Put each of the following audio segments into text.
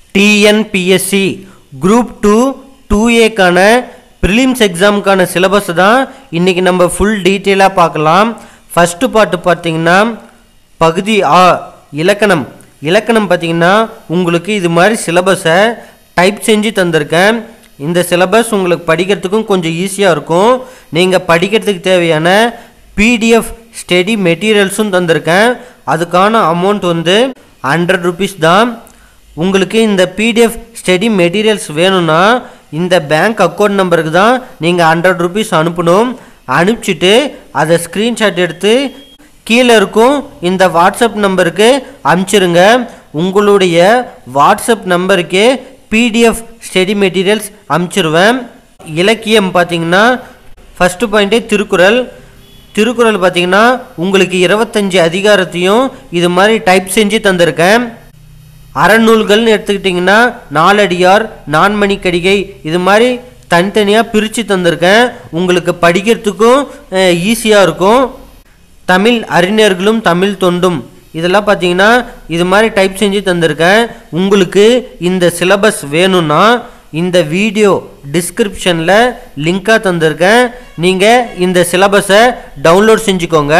TNPSC group two two ஏக்கான prelims எக்ஸாமுக்கான syllabus தான் இன்றைக்கி நம்ம ஃபுல் டீட்டெயிலாக பார்க்கலாம் ஃபஸ்ட்டு பாட்டு பார்த்தீங்கன்னா பகுதி ஆ இலக்கணம் இலக்கணம் பார்த்தீங்கன்னா உங்களுக்கு இது மாதிரி சிலபஸை டைப் செஞ்சு தந்திருக்கேன் இந்த சிலபஸ் உங்களுக்கு படிக்கிறதுக்கும் கொஞ்சம் ஈஸியாக இருக்கும் நீங்கள் படிக்கிறதுக்கு தேவையான பிடிஎஃப் ஸ்டடி மெட்டீரியல்ஸும் தந்திருக்கேன் அதுக்கான அமௌண்ட் வந்து ஹண்ட்ரட் ருபீஸ் தான் உங்களுக்கு இந்த பிடிஎஃப் ஸ்டடி மெட்டீரியல்ஸ் வேணும்னா இந்த பேங்க் அக்கௌண்ட் நம்பருக்கு தான் நீங்கள் ஹண்ட்ரட் ருபீஸ் அனுப்பணும் அனுப்பிச்சிட்டு அதை ஸ்க்ரீன்ஷாட் எடுத்து கீழே இருக்கும் இந்த வாட்ஸ்அப் நம்பருக்கு அனுப்பிச்சிருங்க உங்களுடைய வாட்ஸ்அப் நம்பருக்கு பிடிஎஃப் ஸ்டடி மெட்டீரியல்ஸ் அனுப்பிச்சிருவேன் இலக்கியம் பார்த்தீங்கன்னா ஃபஸ்ட்டு பாயிண்ட்டே திருக்குறள் திருக்குறள் பார்த்தீங்கன்னா உங்களுக்கு இருபத்தஞ்சி அதிகாரத்தையும் இது மாதிரி டைப் செஞ்சு தந்திருக்கேன் அறநூல்கள்னு எடுத்துக்கிட்டிங்கன்னா நாலடியார் நான்மணிக்கடிகை இது மாதிரி தனித்தனியாக பிரித்து தந்திருக்கேன் உங்களுக்கு படிக்கிறதுக்கும் ஈஸியாக இருக்கும் தமிழ் அறிஞர்களும் தமிழ் தொண்டும் இதெல்லாம் பார்த்தீங்கன்னா இது மாதிரி டைப் செஞ்சு தந்திருக்கேன் உங்களுக்கு இந்த சிலபஸ் வேணும்னா இந்த வீடியோ டிஸ்கிரிப்ஷனில் லிங்காக தந்திருக்கேன் நீங்கள் இந்த சிலபஸை டவுன்லோட் செஞ்சுக்கோங்க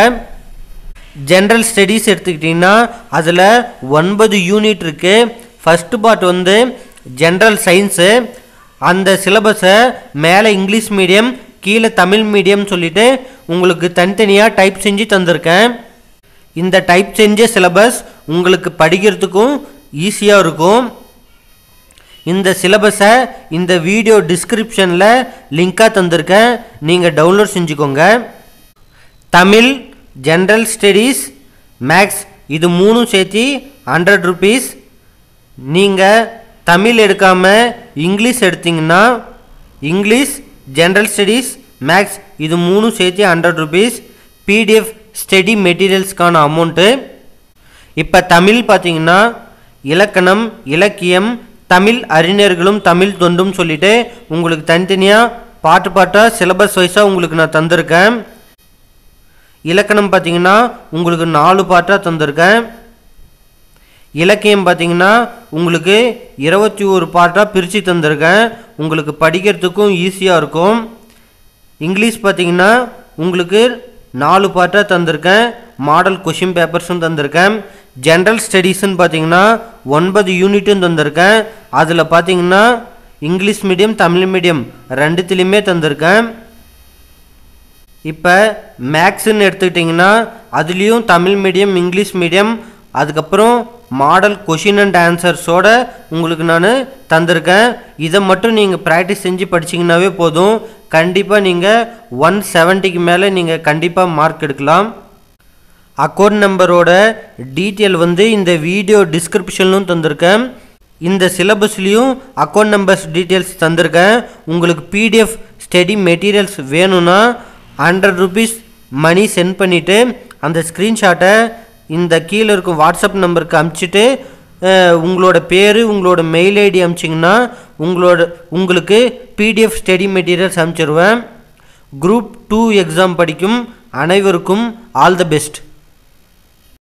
ஜென்ரல் ஸ்டடீஸ் எடுத்துக்கிட்டிங்கன்னா அதில் ஒன்பது யூனிட் இருக்குது ஃபஸ்ட்டு பார்ட் வந்து ஜென்ரல் சயின்ஸு அந்த சிலபஸை மேலே இங்கிலீஷ் மீடியம் கீழே தமிழ் மீடியம் சொல்லிட்டு உங்களுக்கு தனித்தனியாக டைப் செஞ்சு தந்திருக்கேன் இந்த டைப் செஞ்ச சிலபஸ் உங்களுக்கு படிக்கிறதுக்கும் ஈஸியாக இருக்கும் இந்த சிலபஸை இந்த வீடியோ டிஸ்கிரிப்ஷனில் லிங்காக தந்திருக்கேன் நீங்கள் டவுன்லோட் செஞ்சுக்கோங்க தமிழ் ஜென்ரல் ஸ்டடீஸ் மேக்ஸ் இது மூணும் சேர்த்து ஹண்ட்ரட் ருபீஸ் நீங்கள் தமிழ் எடுக்காமல் இங்கிலீஷ் எடுத்தீங்கன்னா இங்கிலீஷ் ஜென்ரல் ஸ்டடீஸ் மேக்ஸ் இது மூணும் சேர்த்து ஹண்ட்ரட் ருபீஸ் பிடிஎஃப் ஸ்டடி மெட்டீரியல்ஸ்க்கான அமௌண்ட்டு இப்போ தமிழ் பார்த்தீங்கன்னா இலக்கணம் இலக்கியம் தமிழ் அறிஞர்களும் தமிழ் தொண்டும் சொல்லிட்டு உங்களுக்கு தனித்தனியாக பாட்டு பாட்டாக சிலபஸ் வைஸாக உங்களுக்கு நான் தந்திருக்கேன் இலக்கணம் பார்த்தீங்கன்னா உங்களுக்கு நாலு பாட்டாக தந்திருக்கேன் இலக்கியம் பார்த்தீங்கன்னா உங்களுக்கு இருபத்தி ஒரு பாட்டாக பிரித்து தந்திருக்கேன் உங்களுக்கு படிக்கிறதுக்கும் ஈஸியாக இருக்கும் இங்கிலீஷ் பார்த்தீங்கன்னா உங்களுக்கு நாலு பாட்டாக தந்திருக்கேன் மாடல் கொஷின் பேப்பர்ஸும் தந்திருக்கேன் ஜென்ரல் ஸ்டடீஸ்ன்னு பார்த்தீங்கன்னா ஒன்பது யூனிட்டும் தந்திருக்கேன் அதில் பார்த்தீங்கன்னா இங்கிலீஷ் மீடியம் தமிழ் மீடியம் ரெண்டுத்துலேயுமே தந்திருக்கேன் இப்போ மேக்ஸுன்னு எடுத்துக்கிட்டிங்கன்னா அதுலேயும் தமிழ் மீடியம் இங்கிலீஷ் மீடியம் அதுக்கப்புறம் மாடல் கொஷின் அண்ட் ஆன்சர்ஸோட உங்களுக்கு நான் தந்திருக்கேன் இதை மட்டும் நீங்கள் ப்ராக்டிஸ் செஞ்சு படிச்சிங்கனாவே போதும் கண்டிப்பாக நீங்கள் ஒன் செவன்ட்டிக்கு மேலே நீங்கள் கண்டிப்பாக மார்க் எடுக்கலாம் அக்கௌண்ட் நம்பரோட டீட்டெயில் வந்து இந்த வீடியோ டிஸ்கிரிப்ஷன்லும் தந்திருக்கேன் இந்த சிலபஸ்லேயும் அக்கௌண்ட் நம்பர்ஸ் டீட்டெயில்ஸ் தந்திருக்கேன் உங்களுக்கு பிடிஎஃப் ஸ்டடி மெட்டீரியல்ஸ் வேணும்னா ஹண்ட்ரட் ருபீஸ் மணி சென்ட் பண்ணிவிட்டு அந்த ஸ்க்ரீன்ஷாட்டை இந்த கீழே இருக்கும் வாட்ஸ்அப் நம்பருக்கு அனுப்பிச்சிட்டு உங்களோட பேர் உங்களோட மெயில் ஐடி அனுப்பிச்சிங்கன்னா உங்களோட உங்களுக்கு பிடிஎஃப் ஸ்டடி மெட்டீரியல்ஸ் அனுப்பிச்சிருவேன் குரூப் டூ எக்ஸாம் படிக்கும் அனைவருக்கும் ஆல் த பெஸ்ட்